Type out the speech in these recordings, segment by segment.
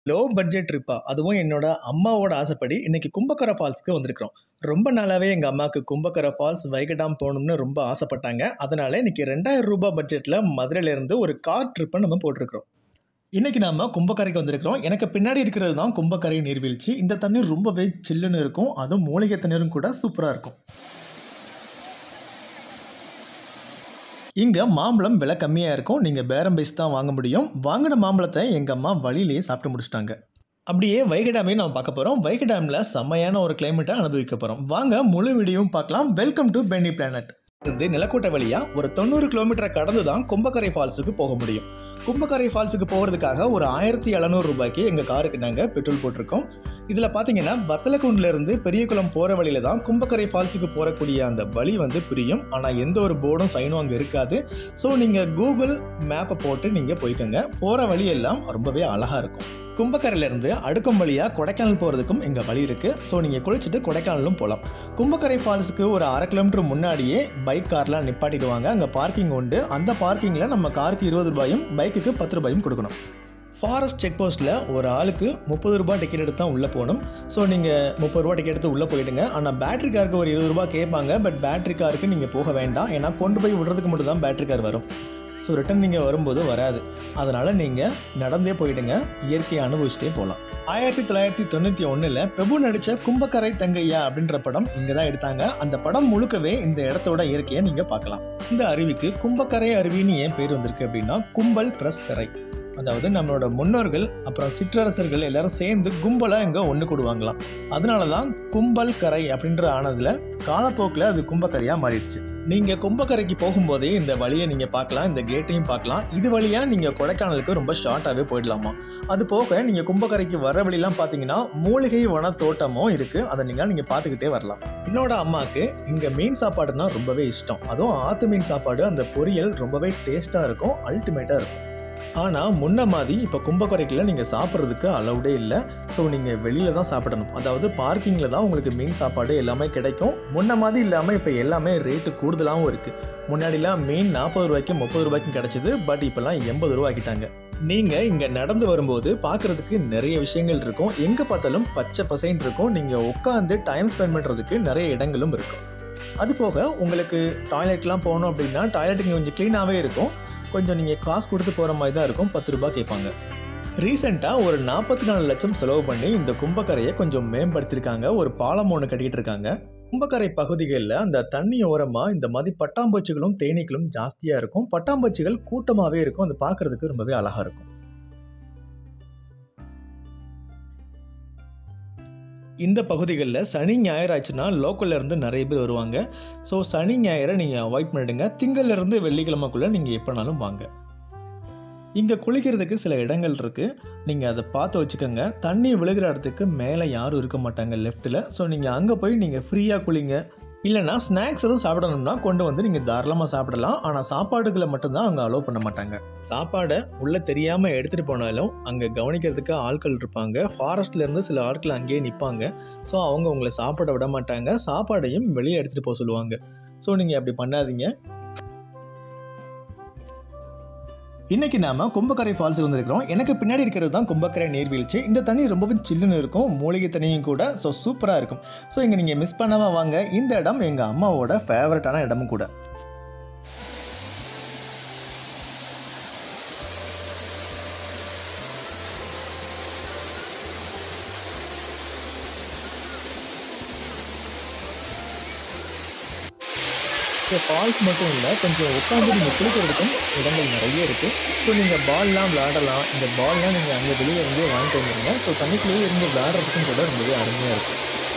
low budget ட்ரிப்பா அதுவும் என்னோட அம்மாவோட ஆசைப்படி இன்னைக்கு கும்பக்கரை ஃபால்ஸ்க்கு வந்திருக்கிறோம் ரொம்ப நாளாவே எங்கள் அம்மாவுக்கு கும்பக்கரை ஃபால்ஸ் வைகை டேம் போகணும்னு ரொம்ப ஆசைப்பட்டாங்க அதனால இன்னைக்கு ரெண்டாயிரம் ரூபாய் பட்ஜெட்டில் மதுரையிலேருந்து ஒரு கார் ட்ரிப்பை நம்ம போட்டிருக்கிறோம் இன்னைக்கு நாம கும்பக்கரைக்கு வந்திருக்கிறோம் எனக்கு பின்னாடி இருக்கிறது தான் கும்பக்கரை நீர்வீழ்ச்சி இந்த தண்ணீர் ரொம்பவே சில்லுன்னு இருக்கும் அதுவும் மூலிகை தண்ணீரும் கூட சூப்பராக இருக்கும் இங்கே மாம்பழம் விலை கம்மியாக இருக்கும் நீங்கள் பேரம் பேசி தான் வாங்க முடியும் வாங்கின மாம்பழத்தை எங்கள் அம்மா வழியிலேயே சாப்பிட்டு முடிச்சிட்டாங்க அப்படியே வைகை டேமையும் நம்ம பார்க்க போகிறோம் வைகை டேமில் செம்மையான ஒரு கிளைமேட்டை அனுபவிக்க போகிறோம் வாங்க முழு வீடியோவும் பார்க்கலாம் வெல்கம் டு பென்னி பிளானட் இது நிலக்கோட்டை வழியாக ஒரு தொண்ணூறு கிலோமீட்டரை கடந்து தான் கும்பக்கரை ஃபால்ஸுக்கு போக முடியும் கும்பக்கரை ஃபால்ஸுக்கு போகிறதுக்காக ஒரு ஆயிரத்தி எழுநூறு ரூபாய்க்கு எங்கள் காருக்கு நாங்கள் பெட்ரோல் போட்டிருக்கோம் இதில் பார்த்தீங்கன்னா வத்தலக்குண்டிலேருந்து பெரியகுளம் போகிற வழியில தான் கும்பக்கரை ஃபால்ஸுக்கு போகக்கூடிய அந்த வழி வந்து பிரியும் ஆனால் எந்த ஒரு போர்டும் சைனும் அங்கே இருக்காது ஸோ நீங்கள் கூகுள் மேப்பை போட்டு நீங்கள் போய்க்கோங்க போகிற வழி எல்லாம் ரொம்பவே அழகாக இருக்கும் கும்பக்கரையிலேருந்து அடுக்கம் வழியாக கொடைக்கானல் போகிறதுக்கும் இங்கே வழி இருக்குது ஸோ நீங்கள் குளிச்சுட்டு கொடைக்கானலும் போகலாம் கும்பக்கரை ஃபால்ஸுக்கு ஒரு அரை கிலோமீட்டர் முன்னாடியே பைக் கார்லாம் நிப்பாட்டிடுவாங்க அங்கே பார்க்கிங் உண்டு அந்த பார்க்கிங்கில் நம்ம காருக்கு இருபது ரூபாயும் பைக்குக்கு பத்து ரூபாயும் கொடுக்கணும் ஃபாரஸ்ட் செக் போஸ்ட்டில் ஒரு ஆளுக்கு முப்பது ரூபாய் டிக்கெட் எடுத்து தான் உள்ளே போகணும் ஸோ நீங்கள் முப்பது ரூபா டிக்கெட் எடுத்து உள்ளே போயிடுங்க ஆனால் பேட்டரி காருக்கு ஒரு இருபது ரூபா கேட்பாங்க பட் பேட்டரி காருக்கு நீங்கள் போக வேண்டாம் ஏன்னா கொண்டு போய் விடுறதுக்கு மட்டும் தான் பேட்டரி கார் வரும் ஸோ ரிட்டன் நீங்கள் வரும்போது வராது அதனால் நீங்கள் நடந்தே போயிடுங்க இயற்கையை அனுபவிச்சுட்டே போகலாம் ஆயிரத்தி தொள்ளாயிரத்தி தொண்ணூற்றி ஒன்றில் பிரபு நடித்த கும்பக்கரை தங்கையா அப்படின்ற படம் இங்கே தான் எடுத்தாங்க அந்த படம் முழுக்கவே இந்த இடத்தோட இயற்கையை நீங்கள் பார்க்கலாம் இந்த அருவிக்கு கும்பக்கரை அருவின்னு ஏன் பேர் வந்திருக்கு அப்படின்னா கும்பல் ப்ளஸ் கரை அதாவது நம்மளோட முன்னோர்கள் அப்புறம் சிற்றரசர்கள் எல்லாரும் சேர்ந்து கும்பலாக இங்கே ஒன்று கூடுவாங்களாம் அதனால தான் கும்பல் கரை அப்படின்ற ஆனதில் காலப்போக்கில் அது கும்பக்கரையாக மாறிடுச்சு நீங்கள் கும்பக்கரைக்கு போகும்போதே இந்த வழியை நீங்கள் பார்க்கலாம் இந்த கேட்டையும் பார்க்கலாம் இது வழியாக நீங்கள் கொடைக்கானலுக்கு ரொம்ப ஷார்ட்டாகவே போயிடலாமா அது போக நீங்கள் கும்பக்கரைக்கு வர வழிலாம் பார்த்தீங்கன்னா மூலிகை வன தோட்டமும் இருக்குது அதை நீங்கள் நீங்கள் பார்த்துக்கிட்டே வரலாம் என்னோட அம்மாவுக்கு இங்கே மீன் சாப்பாடுனா ரொம்பவே இஷ்டம் அதுவும் ஆற்று மீன் சாப்பாடு அந்த பொரியல் ரொம்பவே டேஸ்ட்டாக இருக்கும் அல்டிமேட்டாக இருக்கும் ஆனால் முன்ன மாதிரி இப்போ கும்பக்கரைக்கில் நீங்கள் சாப்பிட்றதுக்கு அலௌடே இல்லை ஸோ நீங்கள் வெளியில் தான் சாப்பிடணும் அதாவது பார்க்கிங்கில் தான் உங்களுக்கு மீன் சாப்பாடு எல்லாமே கிடைக்கும் முன்ன மாதிரி இல்லாமல் இப்போ எல்லாமே ரேட்டு கூடுதலாகவும் இருக்குது முன்னாடிலாம் மீன் நாற்பது ரூபாய்க்கு முப்பது ரூபாய்க்கும் கிடச்சிது பட் இப்போல்லாம் எண்பது ரூபா ஆக்கிட்டாங்க நீங்கள் இங்கே நடந்து வரும்போது பார்க்குறதுக்கு நிறைய விஷயங்கள் இருக்கும் எங்கே பார்த்தாலும் பச்சை பசைன்னு இருக்கும் நீங்கள் உட்காந்து டைம் ஸ்பெண்ட் பண்ணுறதுக்கு நிறைய இடங்களும் இருக்கும் அது போக உங்களுக்கு டாய்லெட்லாம் போகணும் அப்படின்னா டாய்லெட் இங்கே கொஞ்சம் க்ளீனாகவே இருக்கும் கொஞ்சம் நீங்கள் காசு கொடுத்து போகிற மாதிரி தான் இருக்கும் பத்து ரூபாய் கேட்பாங்க ரீசெண்டாக ஒரு நாற்பத்தி நாலு லட்சம் செலவு பண்ணி இந்த கும்பக்கரையை கொஞ்சம் மேம்படுத்தியிருக்காங்க ஒரு பாலம் ஒன்று கட்டிக்கிட்டு இருக்காங்க கும்பக்கரை பகுதிகளில் அந்த தண்ணி ஓரமாக இந்த மாதிரி பட்டாம்பூச்சிகளும் தேனீக்களும் ஜாஸ்தியாக இருக்கும் பட்டாம்பூச்சிகள் கூட்டமாகவே இருக்கும் அது பார்க்குறதுக்கு ரொம்பவே அழகாக இருக்கும் இந்த பகுதிகளில் சனி ஞாயிறு ஆச்சுன்னா லோக்கல்ல இருந்து நிறைய பேர் வருவாங்க ஸோ சனி ஞாயிறை நீங்கள் அவாய்ட் பண்ணிடுங்க திங்கள்ல இருந்து வெள்ளிக்கிழமைக்குள்ளே நீங்கள் எப்போனாலும் வாங்க இங்கே குளிக்கிறதுக்கு சில இடங்கள் இருக்குது நீங்கள் அதை பார்த்து வச்சுக்கோங்க தண்ணி விழுகிற இடத்துக்கு மேலே யாரும் இருக்க மாட்டாங்க லெஃப்ட்டில் ஸோ நீங்கள் அங்கே போய் நீங்கள் ஃப்ரீயாக குளிங்க இல்லைனா ஸ்நாக்ஸ் எதுவும் சாப்பிடணும்னா கொண்டு வந்து நீங்கள் தாராளமாக சாப்பிடலாம் ஆனால் சாப்பாடுகளை மட்டும்தான் அங்கே அலோவ் பண்ண மாட்டாங்க சாப்பாடை உள்ளே தெரியாமல் எடுத்துகிட்டு போனாலும் அங்கே கவனிக்கிறதுக்கு ஆட்கள் இருப்பாங்க ஃபாரஸ்ட்லேருந்து சில ஆட்கள் அங்கேயே நிற்பாங்க ஸோ அவங்க உங்களை சாப்பிட விட மாட்டாங்க சாப்பாடையும் வெளியே எடுத்துகிட்டு போக சொல்லுவாங்க ஸோ நீங்கள் அப்படி பண்ணாதீங்க இன்னைக்கு நாம கும்பக்கரை ஃபால்ஸுக்கு வந்திருக்கிறோம் எனக்கு பின்னாடி இருக்கிறது தான் கும்பக்கரை நீர்வீழ்ச்சி இந்த தண்ணி ரொம்பவும் சில்லுன்னு இருக்கும் மூலிகை தண்ணியும் கூட ஸோ சூப்பராக இருக்கும் ஸோ இங்கே நீங்கள் மிஸ் பண்ணாமல் வாங்க இந்த இடம் எங்கள் அம்மாவோட ஃபேவரட்டான இடமும் கூட ஸோ ஃபால்ஸ் மட்டும் இல்லை கொஞ்சம் உட்காந்து நீங்கள் குளிக்கிறதுக்கும் இடங்கள் நிறைய இருக்குது ஸோ நீங்கள் பால்லாம் விளாடலாம் இந்த பால்லாம் நீங்கள் அங்கே வெளியே இருந்து வாங்கிட்டு வந்துருங்க ஸோ தண்ணிக்குள்ளேயே இருந்து விளாட்றதுக்கும் கூட ரொம்பவே அருமையாக இருக்கும்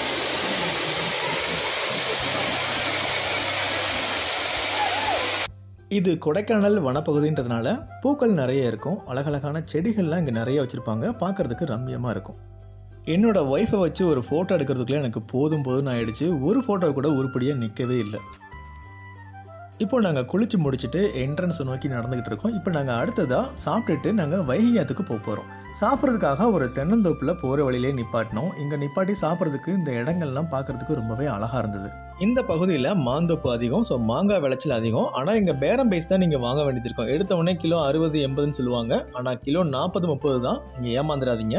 இது கொடைக்கானல் வனப்பகுதின்றதுனால பூக்கள் நிறைய இருக்கும் அழகழகான செடிகள்லாம் இங்கே நிறைய வச்சுருப்பாங்க பார்க்குறதுக்கு ரம்மியமாக இருக்கும் என்னோட ஒய்ஃபை வச்சு ஒரு ஃபோட்டோ எடுக்கிறதுக்குள்ளே எனக்கு போதும் போதும்னு ஆயிடுச்சு ஒரு ஃபோட்டோ கூட உருப்படியாக நிற்கவே இல்லை இப்போ நாங்கள் குளிச்சு முடிச்சுட்டு என்ட்ரன்ஸ் நோக்கி நடந்துக்கிட்டு இருக்கோம் இப்போ நாங்கள் அடுத்ததாக சாப்பிட்டுட்டு நாங்கள் வைகையாத்துக்கு போக போகிறோம் சாப்பிட்றதுக்காக ஒரு தென்னந்தோப்பில் போகிற வழியிலே நிப்பாட்டினோம் இங்கே நிப்பாட்டி சாப்பிட்றதுக்கு இந்த இடங்கள்லாம் பார்க்குறதுக்கு ரொம்பவே அழகாக இருந்தது இந்த பகுதியில் மாந்தோப்பு அதிகம் ஸோ மாங்காய் விளைச்சல் அதிகம் ஆனால் இங்கே பேரம் பேஸ் தான் நீங்கள் வாங்க வேண்டியது இருக்கும் எடுத்த உடனே கிலோ அறுபது எண்பதுன்னு சொல்லுவாங்க ஆனால் கிலோ நாற்பது முப்பது தான் நீங்கள் ஏமாந்துடாதீங்க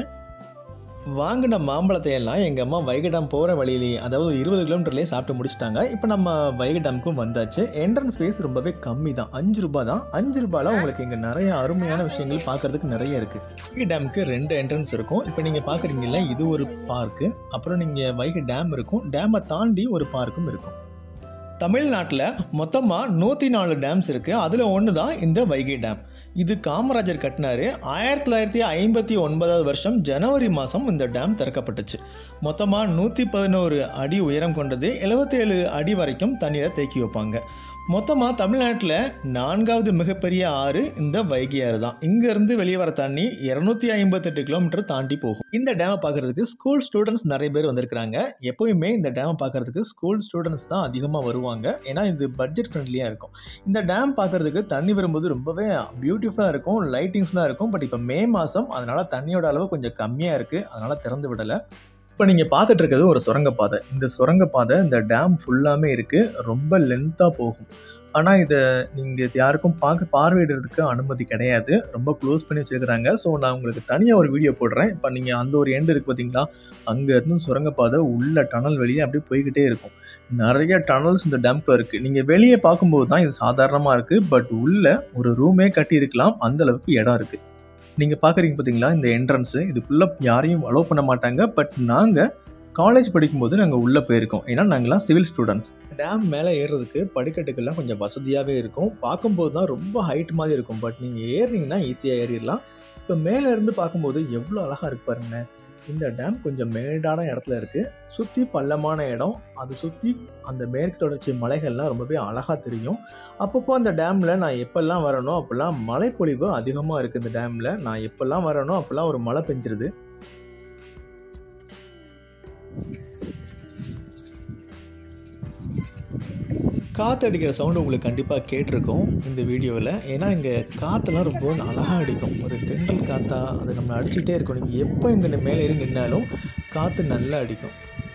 வாங்கின மாம்பழத்தை எல்லாம் எங்கள் அம்மா வைகை டேம் போகிற வழியிலேயே அதாவது இருபது கிலோமீட்டர்லேயே சாப்பிட்டு முடிச்சிட்டாங்க இப்போ நம்ம வைகை டேமுக்கும் வந்தாச்சு என்ட்ரன்ஸ் ஃபீஸ் ரொம்பவே கம்மி தான் அஞ்சு ரூபாய் தான் அஞ்சு ரூபாயில் உங்களுக்கு இங்கே நிறைய அருமையான விஷயங்கள் பார்க்கறதுக்கு நிறைய இருக்குது வைகை டேமுக்கு ரெண்டு என்ட்ரன்ஸ் இருக்கும் இப்போ நீங்கள் பார்க்குறீங்கல்ல இது ஒரு பார்க்கு அப்புறம் நீங்கள் வைகை டேம் இருக்கும் டேமை தாண்டி ஒரு பார்க்கும் இருக்கும் தமிழ்நாட்டில் மொத்தமாக நூற்றி நாலு டேம்ஸ் இருக்குது அதில் ஒன்று தான் இந்த வைகை டேம் இது காமராஜர் கட்டினாரு ஆயிரத்தி தொள்ளாயிரத்தி ஐம்பத்தி ஒன்பதாவது வருஷம் ஜனவரி மாதம் இந்த டேம் திறக்கப்பட்டுச்சு மொத்தமாக நூற்றி பதினோரு அடி உயரம் கொண்டது 77 அடி வரைக்கும் தண்ணீரை தேக்கி வைப்பாங்க மொத்தமாக தமிழ்நாட்டில் நான்காவது மிகப்பெரிய ஆறு இந்த வைகை ஆறு தான் இங்கேருந்து வெளியே வர தண்ணி இரநூத்தி ஐம்பத்தெட்டு கிலோமீட்டர் தாண்டி போகும் இந்த டேமை பார்க்குறதுக்கு ஸ்கூல் ஸ்டூடெண்ட்ஸ் நிறைய பேர் வந்திருக்கிறாங்க எப்போயுமே இந்த டேமை பார்க்குறதுக்கு ஸ்கூல் ஸ்டூடெண்ட்ஸ் தான் அதிகமாக வருவாங்க ஏன்னா இது பட்ஜெட் ஃப்ரெண்ட்லியாக இருக்கும் இந்த டேம் பார்க்குறதுக்கு தண்ணி வரும்போது ரொம்பவே பியூட்டிஃபுல்லாக இருக்கும் லைட்டிங்ஸ்லாம் இருக்கும் பட் இப்போ மே மாதம் அதனால் தண்ணியோட அளவு கொஞ்சம் கம்மியாக இருக்குது அதனால் திறந்து விடலை இப்போ நீங்கள் பார்த்துட்டு இருக்கிறது ஒரு சுரங்கப்பாதை இந்த சுரங்கப்பாதை இந்த டேம் ஃபுல்லாமே இருக்குது ரொம்ப லென்த்தாக போகும் ஆனால் இதை நீங்கள் யாருக்கும் பார்க்க பார்வையிடுறதுக்கு அனுமதி கிடையாது ரொம்ப க்ளோஸ் பண்ணி வச்சுருக்கிறாங்க ஸோ நான் உங்களுக்கு தனியாக ஒரு வீடியோ போடுறேன் இப்போ நீங்கள் அந்த ஒரு எண்டு இருக்குது பார்த்தீங்களா அங்கேருந்து சுரங்கப்பாதை உள்ள டனல் வெளியே அப்படியே போய்கிட்டே இருக்கும் நிறைய டனல்ஸ் இந்த டேம்க்குள்ள இருக்குது நீங்கள் வெளியே பார்க்கும்போது தான் இது சாதாரணமாக இருக்குது பட் உள்ளே ஒரு ரூமே கட்டி இருக்கலாம் அந்த அளவுக்கு இடம் இருக்குது நீங்கள் பார்க்குறீங்க பார்த்தீங்களா இந்த என்ட்ரன்ஸு இதுக்குள்ளே யாரையும் அலோவ் பண்ண மாட்டாங்க பட் நாங்கள் காலேஜ் படிக்கும்போது நாங்கள் உள்ளே போயிருக்கோம் ஏன்னா நாங்களாம் சிவில் ஸ்டூடெண்ட்ஸ் டேம் மேலே ஏறுறதுக்கு படிக்கட்டுக்கெல்லாம் கொஞ்சம் வசதியாகவே இருக்கும் பார்க்கும்போது தான் ரொம்ப ஹைட் மாதிரி இருக்கும் பட் நீங்கள் ஏறினீங்கன்னா ஈஸியாக ஏறிடலாம் இப்போ மேலே இருந்து பார்க்கும்போது எவ்வளோ அழகாக இருக்கு பாருங்க இந்த டேம் கொஞ்சம் மேடான இடத்துல இருக்குது சுற்றி பள்ளமான இடம் அது சுற்றி அந்த மேற்கு தொடர்ச்சி மலைகள்லாம் ரொம்பவே அழகாக தெரியும் அப்பப்போ அந்த டேமில் நான் எப்பெல்லாம் வரணும் அப்போல்லாம் மழைப்பொழிவு அதிகமாக இருக்குது இந்த டேமில் நான் எப்பெல்லாம் வரணும் அப்போல்லாம் ஒரு மழை பெஞ்சிருது காற்று அடிக்கிற சவுண்டு உங்களுக்கு கண்டிப்பாக கேட்டிருக்கும் இந்த வீடியோவில் ஏன்னா இங்கே காற்றெல்லாம் ரொம்ப அழகாக அடிக்கும் ஒரு தென்றல் காற்றா அது நம்ம அடிச்சுக்கிட்டே இருக்கும் நீங்கள் எப்போ இங்கே மேலே ஏறி நின்னாலும் காற்று நல்லா அடிக்கும்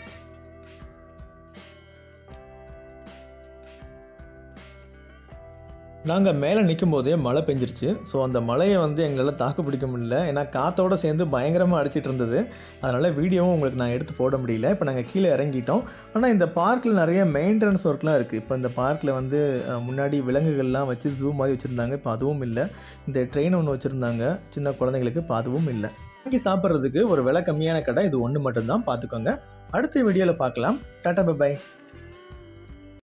நாங்கள் மேலே நிற்கும் போதே மழை பெஞ்சிருச்சு ஸோ அந்த மழையை வந்து எங்களால் தாக்கு பிடிக்க முடியல ஏன்னா காற்றோட சேர்ந்து பயங்கரமாக அடிச்சிட்டு இருந்தது அதனால் வீடியோவும் உங்களுக்கு நான் எடுத்து போட முடியல இப்போ நாங்கள் கீழே இறங்கிட்டோம் ஆனால் இந்த பார்க்கில் நிறைய மெயின்டெனன்ஸ் ஒர்க்லாம் இருக்குது இப்போ இந்த பார்க்கில் வந்து அஹ், முன்னாடி விலங்குகள்லாம் வச்சு ஜூ மாதிரி வச்சுருந்தாங்க இப்போ அதுவும் இல்லை இந்த ட்ரெயின் ஒன்று வச்சுருந்தாங்க சின்ன குழந்தைங்களுக்கு இப்போ அதுவும் இல்லை வாங்கி சாப்பிட்றதுக்கு ஒரு விலை கம்மியான கடை இது ஒன்று மட்டும்தான் பார்த்துக்கோங்க அடுத்த வீடியோவில் பார்க்கலாம் டாட்டா பை